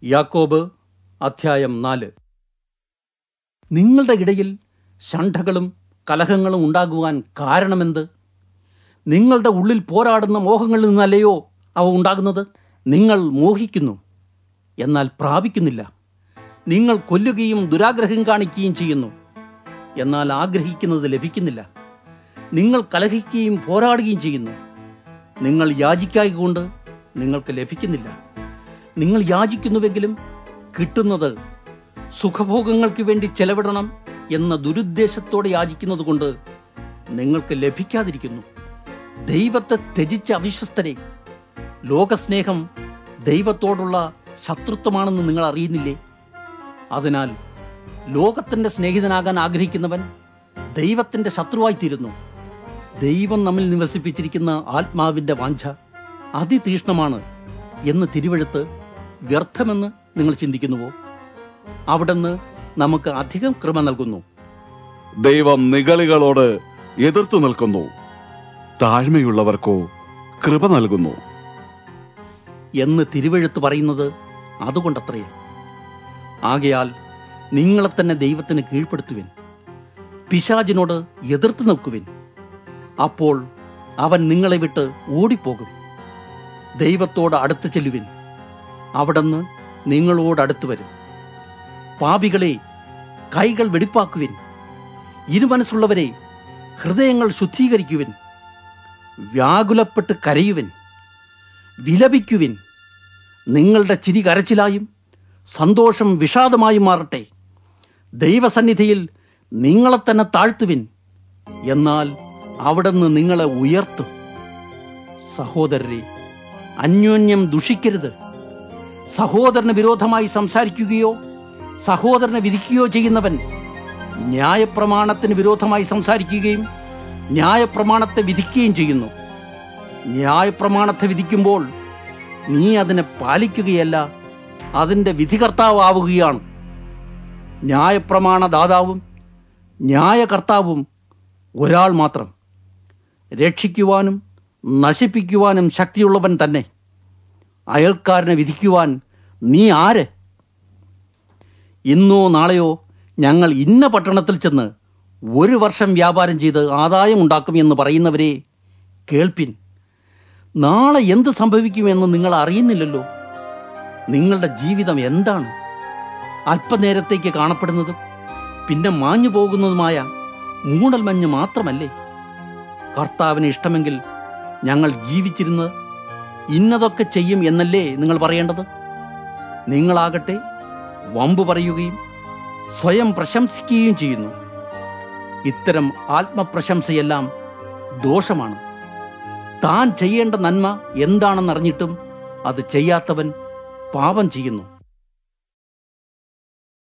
യാക്കോബ് അധ്യായം നാല് നിങ്ങളുടെ ഇടയിൽ ഷണ്ഠകളും കലഹങ്ങളും ഉണ്ടാകുവാൻ കാരണമെന്ത് നിങ്ങളുടെ ഉള്ളിൽ പോരാടുന്ന മോഹങ്ങളിൽ നിന്നല്ലയോ അവ ഉണ്ടാകുന്നത് നിങ്ങൾ മോഹിക്കുന്നു എന്നാൽ പ്രാപിക്കുന്നില്ല നിങ്ങൾ കൊല്ലുകയും ദുരാഗ്രഹം കാണിക്കുകയും ചെയ്യുന്നു എന്നാൽ ആഗ്രഹിക്കുന്നത് ലഭിക്കുന്നില്ല നിങ്ങൾ കലഹിക്കുകയും പോരാടുകയും ചെയ്യുന്നു നിങ്ങൾ യാചിക്കായകൊണ്ട് നിങ്ങൾക്ക് ലഭിക്കുന്നില്ല നിങ്ങൾ യാചിക്കുന്നുവെങ്കിലും കിട്ടുന്നത് സുഖഭോഗങ്ങൾക്ക് വേണ്ടി ചെലവിടണം എന്ന ദുരുദ്ദേശത്തോടെ യാചിക്കുന്നത് കൊണ്ട് നിങ്ങൾക്ക് ലഭിക്കാതിരിക്കുന്നു ദൈവത്തെ ത്യജിച്ച അവിശ്വസ്തരെ ലോകസ്നേഹം ദൈവത്തോടുള്ള ശത്രുത്വമാണെന്ന് നിങ്ങൾ അറിയുന്നില്ലേ അതിനാൽ ലോകത്തിന്റെ സ്നേഹിതനാകാൻ ആഗ്രഹിക്കുന്നവൻ ദൈവത്തിന്റെ ശത്രുവായിത്തീരുന്നു ദൈവം നമ്മിൽ നിവസിപ്പിച്ചിരിക്കുന്ന ആത്മാവിന്റെ വാഞ്ച അതിതീഷ്ണമാണ് എന്ന് തിരുവഴുത്ത് വ്യർത്ഥമെന്ന് നിങ്ങൾ ചിന്തിക്കുന്നുവോ അവിടുന്ന് നമുക്ക് അധികം കൃപ നൽകുന്നു ദൈവം നിഗളികളോട് എതിർത്തു നിൽക്കുന്നു താഴ്മയുള്ളവർക്കോ കൃപ നൽകുന്നു എന്ന് തിരുവഴുത്ത് പറയുന്നത് അതുകൊണ്ടത്രേ ആകയാൽ നിങ്ങളെ തന്നെ ദൈവത്തിന് കീഴ്പ്പെടുത്തുവിൻ പിശാചിനോട് എതിർത്ത് നിൽക്കുവിൻ അപ്പോൾ അവൻ നിങ്ങളെ വിട്ട് ഓടിപ്പോകും ദൈവത്തോട് അടുത്ത് ചെല്ലുവിൻ അവിടുന്ന് നിങ്ങളോട് അടുത്ത് വരും പാപികളെ കൈകൾ വെടിപ്പാക്കുവിൻ ഇരുമനസ്സുള്ളവരെ ഹൃദയങ്ങൾ ശുദ്ധീകരിക്കുവിൻ വ്യാകുലപ്പെട്ട് കരയുവിൻ വിലപിക്കുവിൻ നിങ്ങളുടെ ചിരി കരച്ചിലായും സന്തോഷം വിഷാദമായും മാറട്ടെ ദൈവസന്നിധിയിൽ നിങ്ങളെ തന്നെ താഴ്ത്തുവിൻ എന്നാൽ അവിടുന്ന് നിങ്ങളെ ഉയർത്തും സഹോദരരെ അന്യോന്യം ദുഷിക്കരുത് സഹോദരന് വിരോധമായി സംസാരിക്കുകയോ സഹോദരനെ വിധിക്കുകയോ ചെയ്യുന്നവൻ ന്യായപ്രമാണത്തിന് വിരോധമായി സംസാരിക്കുകയും ന്യായപ്രമാണത്തെ വിധിക്കുകയും ചെയ്യുന്നു ന്യായപ്രമാണത്തെ വിധിക്കുമ്പോൾ നീ അതിനെ പാലിക്കുകയല്ല അതിന്റെ വിധികർത്താവുകയാണ് ന്യായപ്രമാണ ദാതാവും ന്യായകർത്താവും ഒരാൾ മാത്രം രക്ഷിക്കുവാനും നശിപ്പിക്കുവാനും ശക്തിയുള്ളവൻ തന്നെ അയൽക്കാരനെ വിധിക്കുവാൻ നീ ആര് ഇന്നോ നാളെയോ ഞങ്ങൾ ഇന്ന പട്ടണത്തിൽ ചെന്ന് ഒരു വർഷം വ്യാപാരം ചെയ്ത് ആദായം ഉണ്ടാക്കും എന്ന് പറയുന്നവരെ കേൾപ്പിൻ നാളെ എന്ത് സംഭവിക്കുമെന്ന് നിങ്ങൾ അറിയുന്നില്ലല്ലോ നിങ്ങളുടെ ജീവിതം എന്താണ് അല്പനേരത്തേക്ക് കാണപ്പെടുന്നതും പിന്നെ മാഞ്ഞു പോകുന്നതുമായ മൂടൽമഞ്ഞ് മാത്രമല്ലേ കർത്താവിന് ഇഷ്ടമെങ്കിൽ ഞങ്ങൾ ജീവിച്ചിരുന്നത് ഇന്നതൊക്കെ ചെയ്യും എന്നല്ലേ നിങ്ങൾ പറയേണ്ടത് നിങ്ങളാകട്ടെ വമ്പ് പറയുകയും സ്വയം പ്രശംസിക്കുകയും ചെയ്യുന്നു ഇത്തരം ആത്മപ്രശംസയെല്ലാം ദോഷമാണ് താൻ ചെയ്യേണ്ട നന്മ എന്താണെന്നറിഞ്ഞിട്ടും അത് ചെയ്യാത്തവൻ പാപം ചെയ്യുന്നു